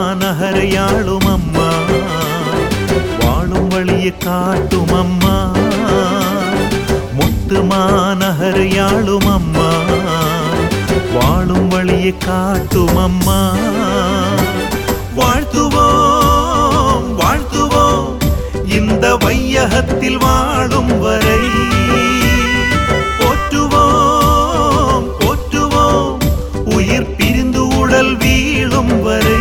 நகரையாளும் அம்மா வாழும் வழியை காட்டும் அம்மா முத்து மாநகரையாளும் அம்மா வாழும் வழியை காட்டும் அம்மா வாழ்த்துவோம் வாழ்த்துவோம் இந்த வையகத்தில் வாழும் வரை போற்றுவோம் போற்றுவோம் உயிர் பிரிந்து உடல் வீழும் வரை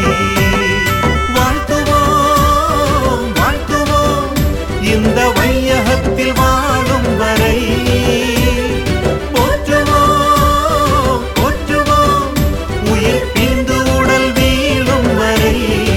வாழ்த்துவோம் வாழ்த்துவோம் இந்த வையகத்தில் வாழும் வரை போற்றுவோம் போற்றுவோம் உயிர் பிரிந்து உடல் வீழும் வரை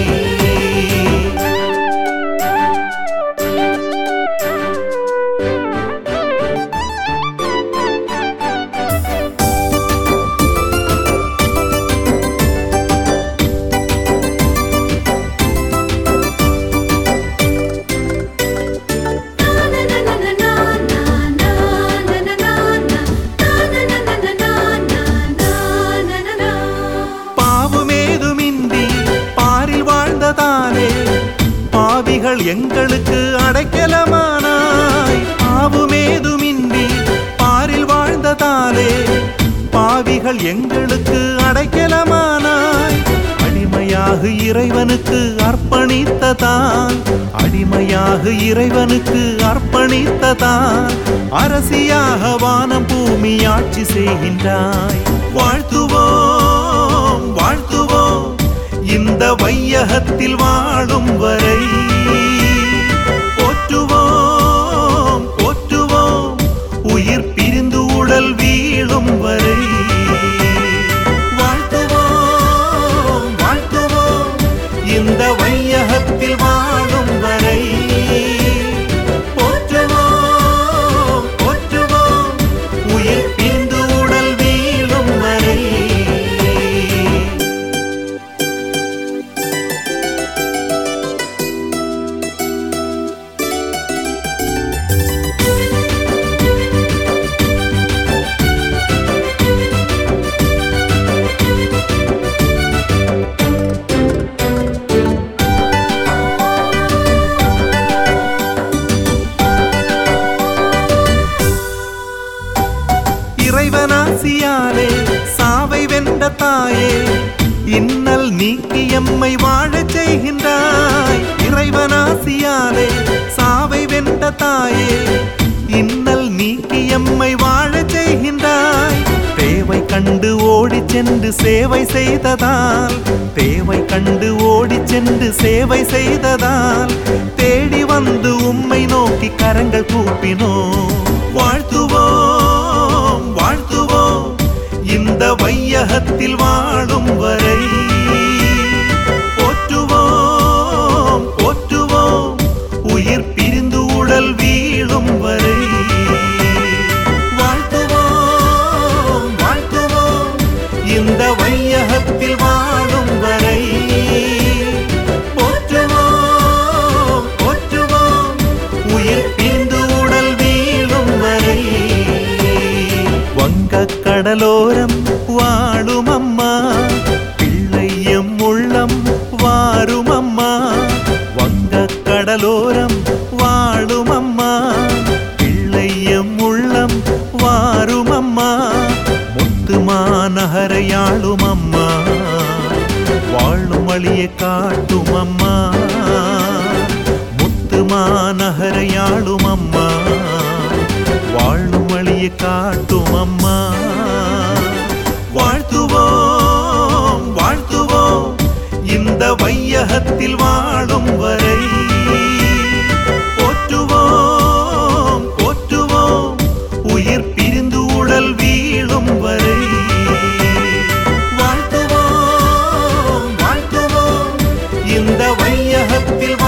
பாவமேதுமின்றி பாரில் வாழ்ந்ததாலே பாவிகள் எங்களுக்கு அடைக்கலமானாய் பாவமேதுமின்றி பாரில் வாழ்ந்ததாலே பாவிகள் எங்களுக்கு அடைக்கலமானாய் அடிமையாக இறைவனுக்கு அர்ப்பணித்ததான் அடிமையாக இறைவனுக்கு அர்ப்பணித்ததான் அரசியாக வானம் பூமி ஆட்சி செய்கின்றாய் வாழ்த்துவோம் வாழ்த்துவோம் இந்த வையகத்தில் வாழும் வரை போற்றுவோம் போற்றுவோம் உயிர் பிரிந்து உடல் வீழும் வரை வாழ்த்துவோம் வாழ்த்துவோம் இந்த வையகத்தில் வாழும் வரை போற்றுவோம் போற்றுவோம் உயிர் பிரிந்து உடல் வீழும் வரை இறைவனாசியாலே சாவை வென்ற தாயே இன்னல் நீக்கி எம்மை வாழச் செய்கின்றாய் இறைவனாசியாலே சாவை வென்ற தாயே இன்னல் நீக்கி எம்மை வாழச் செய்கின்றாய் தேவை கண்டு ஓடிச் சென்று சேவை செய்ததால் தேவை கண்டு ஓடிச் சென்று சேவை செய்ததால் தேடி வந்து உம்மை நோக்கி கரங்கள் கூப்பினோம் வாழ்த்துவோம் வாழ்த்துவோம் இந்த வையகத்தில் வாழும் வரை போற்றுவோம் போற்றுவோம் உயிர் பிரிந்து உடல் வீழும் வரை வாழ்த்துவோம் வாழ்த்துவோம் இந்த வையகத்தில் வாழும் வரை போற்றுவோம் போற்றுவோம் உயிர் பிரிந்து உடல் வீழும் வரை வங்கக் கடலோரம் வாழும் அம்மா பிள்ளையம் உள்ளம் வாரும் அம்மா வங்கக் கடலோரம் வாழும் அம்மா பிள்ளையம் உள்ளம் வாரும் அம்மா முத்துமா நகரையாளும் அம்மா வாழும் வழியை காட்டும் அம்மா முத்துமா நகரையாளும் அம்மா வாழும் வழியை காட்டும் அம்மா வாழ்த்துவோம் வாழ்த்துவோம் இந்த வையகத்தில் வாழும் வரை போற்றுவோம் போற்றுவோம் உயிர் பிரிந்து உடல் வீழும் வரை வாழ்த்துவோம் வாழ்த்துவோம் இந்த வையகத்தில்